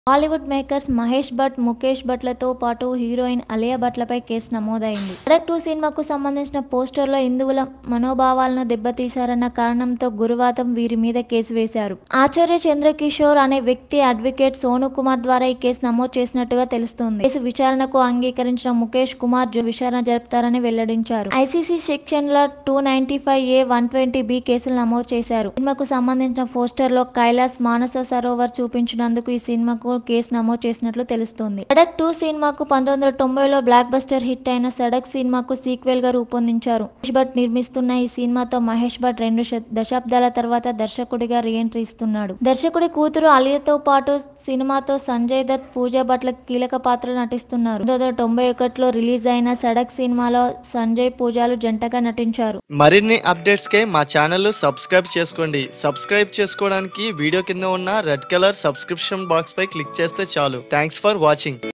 Bollywood makers Mahesh Bhatt Mukesh భట్లతో పాటు heroine Alia భట్లపై case నమోదైంది సడక్ టూ సినిమాకు సంబంధించిన పోస్టర్లో హిందువుల మనోభావాలను దెబ్బతీశారన్న కారణంతో గురువారం వీరి మీద కేసు వేశారు ఆచార్య చంద్రకిషోర్ అనే వ్యక్తి అడ్వకేట్ సోను కుమార్ ద్వారా ఈ కేసు నమోదు చేసినట్టుగా తెలుస్తోంది కేసు విచారణకు అంగీకరించిన ముఖేష్ కుమార్ జు- విచారణ జరుపుతారని వెల్లడించారు ఐసీసీ సెక్షన్ల two ninety five A one twenty B కేసులు నమోదు చేశారు సినిమాకు సంబంధించిన పోస్టర్ లో కైలాస్ మానస సరోవర్ చూపించినందుకు ఈ సినిమాకు కేసు నమోదు చేసినట్లు తెలుస్తోంది సడక్ టూ సినిమాకు పంతొమ్మిది వందల తొంభైలో బ్లాక్ బస్టర్ హిట్ అయిన సడక్ సినిమాకు సీక్వెల్ గా రూపొందించారు మహేష్ భట్ నిర్మిస్తున్న ఈ సినిమాతో మహేష్ భట్ రెండు శ- దశాబ్దాల తర్వాత దర్శకుడిగా రీఎంట్రీ ఇస్తున్నాడు దర్శకుడి కూతురు అలియాతో పాటు సినిమాతో సంజయ్ దత్ పూజా భట్ల కీలక పాత్ర నటిస్తున్నారు పంతొమ్మిది వందల తొంభై ఒకటిలో రిలీజ్ అయిన సడక్ సినిమాలో సంజయ్ పూజాలు జంటగా నటించారు మరిన్ని అప్డేట్స్ కే మా ఛానల్ సబ్స్క్రైబ్ చేసుకోండి సబ్స్క్రైబ్ చేసుకోవడానికి వీడియో కింద ఉన్న రెడ్ కలర్ సబ్స్క్రిప్షన్ బాక్స్ పై క్లిక్ చేస్తే చాలు థ్యాంక్స్ ఫర్ వాచింగ్